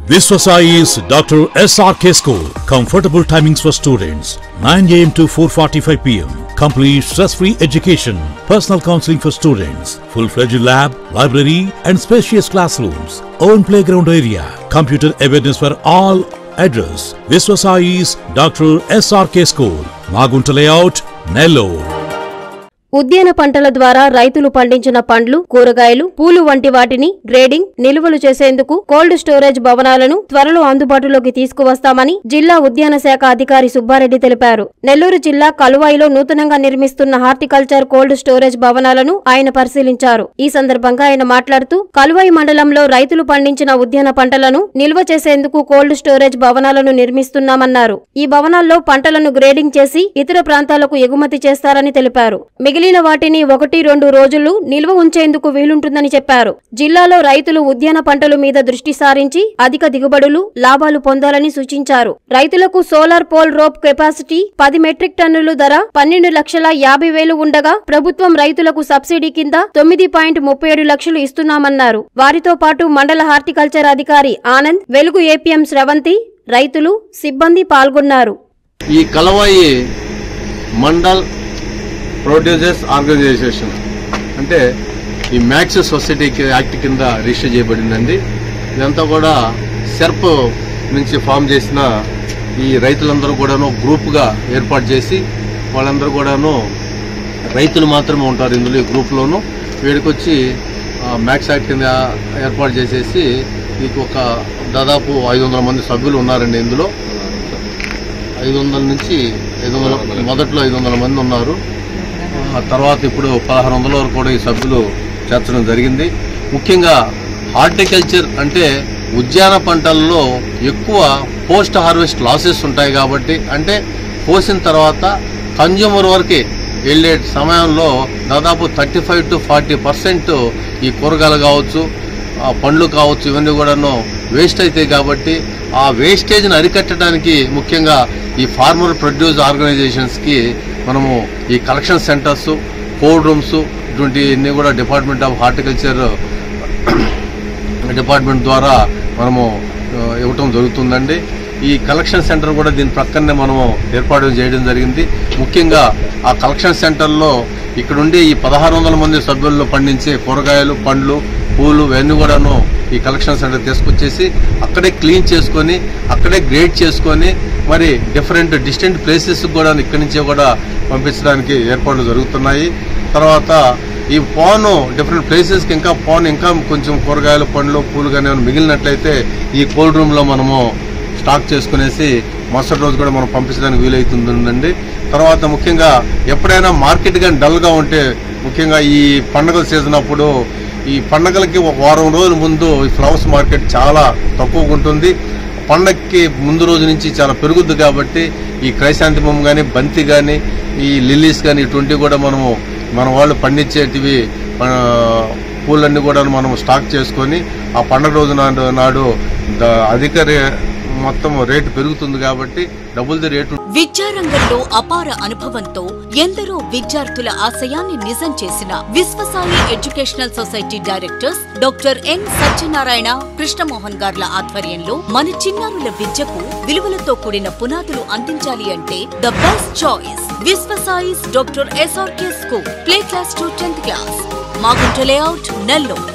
Viswasai is Dr. SRK School. Comfortable timings for students 9 am to 4:45 pm. Complete stress-free education. Personal counseling for students. Full-fledged lab, library, and spacious classrooms. Own playground area. Computer awareness for all. Address: Viswasai is Dr. SRK School. Magunta Layout, Nellore. ఉద్యాన పంటల ద్వారా రైతులు పండించిన పండ్లు కూరగాయలు పూలు వంటి వాటిని గ్రేడింగ్ నిల్వలు చేసేందుకు కోల్డ్ స్టోరేజ్ భవనాలను త్వరలో అందుబాటులోకి తీసుకువస్తామని జిల్లా ఉద్యాన శాఖ అధికారి సుబ్బారెడ్డి తెలిపారు నెల్లూరు జిల్లా కలువాయిలో నూతనంగా నిర్మిస్తున్న హార్టికల్చర్ కోల్డ్ స్టోరేజ్ భవనాలను ఆయన పరిశీలించారు ఈ సందర్భంగా ఆయన మాట్లాడుతూ కలువాయి మండలంలో రైతులు పండించిన ఉద్యాన పంటలను నిల్వ చేసేందుకు కోల్డ్ స్టోరేజ్ భవనాలను నిర్మిస్తున్నామన్నారు ఈ భవనాల్లో పంటలను గ్రేడింగ్ చేసి ఇతర ప్రాంతాలకు ఎగుమతి చేస్తారని తెలిపారు మిగిలిన వాటిని ఒకటి రెండు రోజులు నిల్వ ఉంచేందుకు వీలుంటుందని చెప్పారు జిల్లాలో రైతులు ఉద్యాన పంటల మీద దృష్టి సారించి అధిక దిగుబడులు లాభాలు పొందాలని సూచించారు రైతులకు సోలార్ పోల్ రోప్ కెపాసిటీ పది మెట్రిక్ టన్నులు ధర పన్నెండు లక్షల యాభై వేలు ఉండగా ప్రభుత్వం రైతులకు సబ్సిడీ కింద తొమ్మిది పాయింట్ ముప్పై ఏడు లక్షలు ఇస్తున్నామన్నారు వారితో పాటు మండల హార్టికల్చర్ అధికారి ఆనంద్ వెలుగు ఏపీఎం స్రవంతి రైతులు సిబ్బంది పాల్గొన్నారు ఈ కలవాయి మండల్ ప్రొడ్యూసర్స్ ఆర్గనైజేషన్ అంటే ఈ మ్యాక్స్ సొసైటీ యాక్ట్ కింద రిజిస్టర్ చేయబడిందండి ఇదంతా కూడా సెర్ప్ నుంచి ఫామ్ చేసిన ఈ రైతులందరూ కూడాను గ్రూప్గా ఏర్పాటు చేసి వాళ్ళందరూ కూడాను రైతులు మాత్రమే ఉంటారు ఇందులో ఈ గ్రూప్లోను వీడికి వచ్చి మ్యాక్స్ యాక్ట్ కింద ఏర్పాటు చేసేసి మీకు ఒక దాదాపు ఐదు వందల మంది సభ్యులు ఉన్నారండి ఇందులో ఐదు వందల నుంచి ఐదు వందల మొదట్లో ఐదు వందల మంది ఉన్నారు ఆ తర్వాత ఇప్పుడు పదహారు వందల వరకు కూడా ఈ సభ్యులు చేర్చడం జరిగింది ముఖ్యంగా హార్టికల్చర్ అంటే ఉద్యాన పంటల్లో ఎక్కువ పోస్ట్ హార్వెస్ట్ లాసెస్ ఉంటాయి కాబట్టి అంటే పోసిన తర్వాత కన్జ్యూమర్ వరకే వెళ్ళే సమయంలో దాదాపు thirty five to forty percent ఈ కూరగాయలు కావచ్చు ఆ పండ్లు కావచ్చు ఇవన్నీ కూడాను వేస్ట్ అవుతాయి కాబట్టి ఆ వేస్టేజ్ని అరికట్టడానికి ముఖ్యంగా ఈ ఫార్మర్ ప్రొడ్యూస్ ఆర్గనైజేషన్స్కి మనము ఈ కలెక్షన్ సెంటర్స్ కోల్డ్ రూమ్స్ ఇటువంటి అన్ని కూడా డిపార్ట్మెంట్ ఆఫ్ హార్టికల్చర్ డిపార్ట్మెంట్ ద్వారా మనము ఆ, ఇవ్వటం జరుగుతుందండి ఈ కలెక్షన్ సెంటర్ కూడా దీని ప్రక్కనే మనము ఏర్పాటు చేయడం జరిగింది ముఖ్యంగా ఆ కలెక్షన్ సెంటర్లో ఇక్కడ ఉండి ఈ పదహారు వందల మంది సభ్యుల్లో పండించే కూరగాయలు పండ్లు పూలు ఇవన్నీ కూడాను ఈ కలెక్షన్ సెంటర్ తీసుకొచ్చేసి అక్కడే క్లీన్ చేసుకొని అక్కడే గ్రేడ్ చేసుకొని మరి డిఫరెంట్ డిస్టెంట్ ప్లేసెస్ కూడా ఇక్కడి నుంచే కూడా పంపించడానికి ఏర్పాట్లు జరుగుతున్నాయి తర్వాత ఈ ఫోన్ డిఫరెంట్ ప్లేసెస్కి ఇంకా ఫోన్ ఇంకా కొంచెం కూరగాయలు పండ్లు పూలు కానీ ఏమైనా మిగిలినట్లయితే ఈ కోల్డ్ రూమ్లో మనము స్టాక్ చేసుకునేసి మరుసటి రోజు కూడా మనం పంపించడానికి వీలవుతుందండి తర్వాత ముఖ్యంగా ఎప్పుడైనా మార్కెట్ కానీ డల్గా ఉంటే ముఖ్యంగా ఈ పండగల సీజన్ అప్పుడు ఈ పండగలకి ఒక వారం రోజుల ముందు ఈ ఫ్లవర్స్ మార్కెట్ చాలా తక్కువగా ఉంటుంది పండగకి ముందు రోజు నుంచి చాలా పెరుగుద్ది కాబట్టి ఈ క్రైశాంతిమం కానీ బంతి కానీ ఈ లిల్లీస్ కానీ ఇటువంటివి కూడా మనము మన వాళ్ళు పండించేటివి ఆ, పూలన్నీ కూడా మనం స్టాక్ చేసుకొని ఆ పండగ రోజు నాడు నాడు ద- అధిక రే- మొత్తం రేటు పెరుగుతుంది కాబట్టి డబుల్ ది రేటు విద్యారంగంలో అపార అనుభవంతో ఎందరో విద్యార్థుల ఆశయాన్ని నిజం చేసిన Vishwasai educational society directors doctor N Satyanarayana Krishnamohan గార్ల ఆధ్వర్యంలో మన చిన్నారుల విద్యకు విలువలతో కూడిన పునాదులు అందించాలి అంటే the best choice Vishwasai's doctor SRK school play class to tenth class Magunta layout Nellore